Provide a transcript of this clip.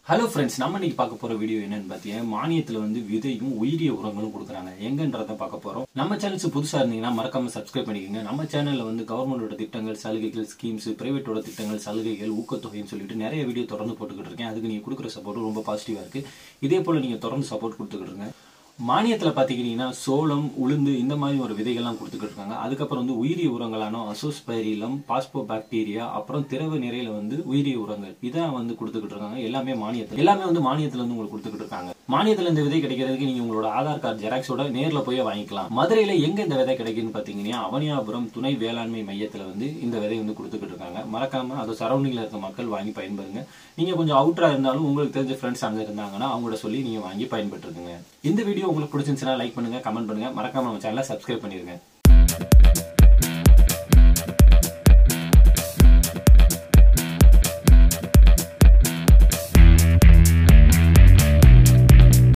hello friends நம்ம இன்னைக்கு பார்க்க போற வீடியோ என்னன்னு பார்த்தீங்கன்னா மானியத்துல வந்து விதையும் உயிரிய உரங்களும் கொடுக்குறாங்க எங்கன்றத பார்க்க போறோம் நம்ம சேனல்ஸ் புதுசா இருந்தீங்கன்னா மறக்காம சப்ஸ்கிரைப் பண்ணிக்கோங்க நம்ம சேனல்ல வந்து கவர்மெண்டோட திட்டங்கள் சலுகைகள் ஸ்கீம்ஸ் பிரைவேட்டோட திட்டங்கள் சலுகைகள் ஊக்கத்தொகைன்னு சொல்லிட்டு நிறைய வீடியோ தொடர்ந்து போட்டுக்கிட்டு இருக்கேன் அதுக்கு நீங்க கொடுக்குற சப்போர்ட் ரொம்ப பாசிட்டிவா இருக்கு இதே போல நீங்க தொடர்ந்து சப்போர்ட் கொடுத்துக்கிட்டு இருங்க மானியத்துல பாத்தீங்கன்னா சோளம் உளுந்து இந்த மாதிரி ஒரு விதைகள்லாம் கொடுத்துக்கிட்டு இருக்காங்க அதுக்கப்புறம் வந்து உயிரிய உரங்களான அசோஸ்பைரிலம் பாஸ்போ பாக்டீரியா அப்புறம் திரவ நிறையில வந்து உயிரிய உரங்கள் இதான் வந்து கொடுத்துக்கிட்டு இருக்காங்க எல்லாமே மானியத்தில் எல்லாமே வந்து மானியத்துல வந்து உங்களுக்கு கொடுத்துக்கிட்டு இருக்காங்க மானியத்துல இந்த விதை கிடைக்கிறதுக்கு நீங்க உங்களோட ஆதார் கார்டு ஜெராக்ஸோட நேர்ல போய் வாங்கிக்கலாம் மதுரையில எங்க இந்த விதை கிடைக்குன்னு பாத்தீங்கன்னா அவனியாபுரம் துணை வேளாண்மை மையத்துல வந்து இந்த விதை வந்து கொடுத்துக்கிட்டு இருக்காங்க மறக்காம அது சரௌண்டிங்ல இருக்க மக்கள் வாங்கி பயன்பெறுங்க நீங்க கொஞ்சம் அவுட்டரா இருந்தாலும் உங்களுக்கு தெரிஞ்ச ஃப்ரெண்ட்ஸ் அங்க இருந்தாங்கன்னா அவங்களோட சொல்லி நீங்க வாங்கி பயன்பெற்றுக்குங்க இந்த வீடியோ உங்களுக்கு பிடிச்சிருந்துச்சுன்னா லைக் பண்ணுங்க கமெண்ட் பண்ணுங்க மறக்காம நம்ம சேனலை சப்ஸ்கிரைப் பண்ணிருங்க